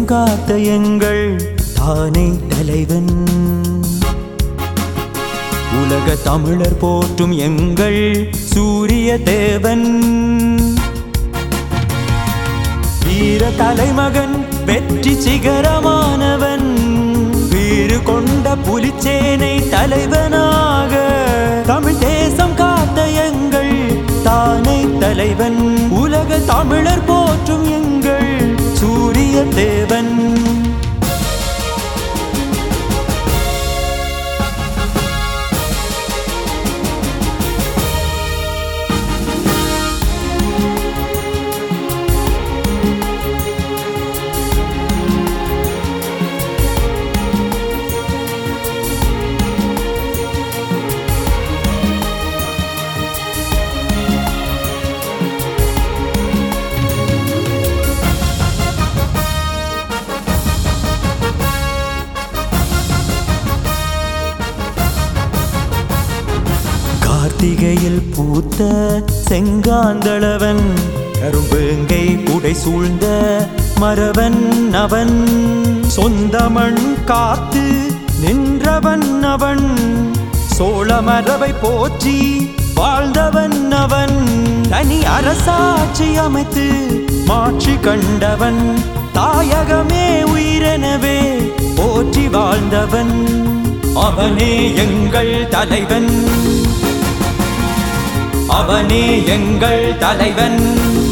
காத்த எங்கள் தானே தலைவன் உலக தமிழர் போற்றும் எங்கள் சூரிய தேவன் வீர தலைமகன் வெற்றி சிகரமானவன் வீறு கொண்ட புலிச்சேனை தலைவனாக தமிழ் தேசம் காத்த எங்கள் தானை தலைவன் உலக தமிழர் போற்றும் எங்கள் சூரிய தேவன் கார்த்திகையில் பூத்த செங்காந்தளவன் கரும்பேங்கை புடை சூழ்ந்த மரவன் அவன் சொந்த மண் காத்து நின்றவன் அவன் சோழ மரபை போற்றி வாழ்ந்தவன் அவன் தனி அரசாட்சி அமைத்து மாற்றி கண்டவன் தாயகமே உயிரெனவே போற்றி வாழ்ந்தவன் அவனே எங்கள் தலைவன் அவனே எங்கள் தலைவன்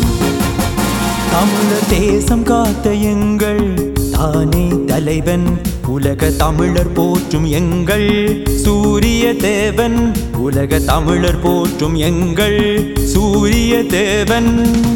தமிழர் தேசம் காத்த எங்கள் தானே தலைவன் உலக தமிழர் போற்றும் எங்கள் சூரிய தேவன் உலக தமிழர் போற்றும் எங்கள் சூரிய தேவன்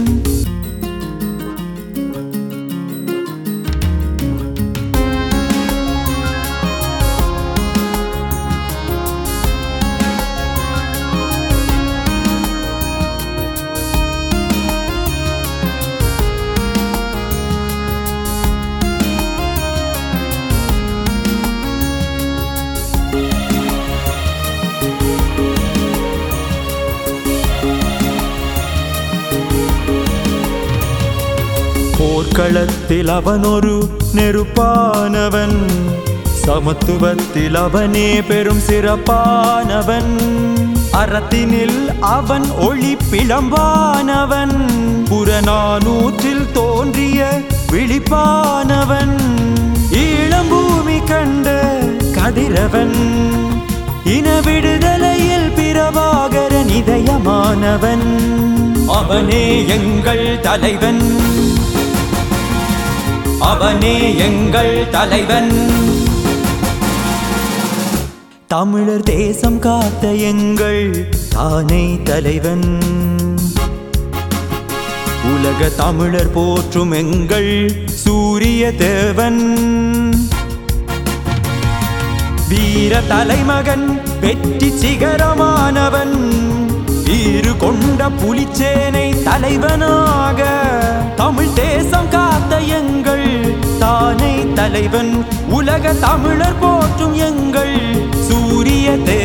போர்க்களத்தில் அவன் ஒரு நெருப்பானவன் சமத்துவத்தில் அவனே பெரும் சிறப்பானவன் அறத்தினில் அவன் ஒளி பிளம்பானவன் புறநானூற்றில் தோன்றிய விழிப்பானவன் ஈழம்பூமி கண்ட கதிரவன் இன விடுதலையில் பிரபாகரன் இதயமானவன் அவனே எங்கள் தலைவன் அவனே எங்கள் தலைவன் தமிழர் தேசம் காத்த எங்கள் தானே தலைவன் உலக தமிழர் போற்றும் எங்கள் சூரிய தேவன் வீர தலைமகன் வெற்றி சிகரமானவன் வீறு கொண்ட புலிச்சேனை தலைவனாக தமிழ் தேசம் காத்த எங்கள் தானை தலைவன் உலக தமிழர் போற்றும் எங்கள் சூரிய தேவன்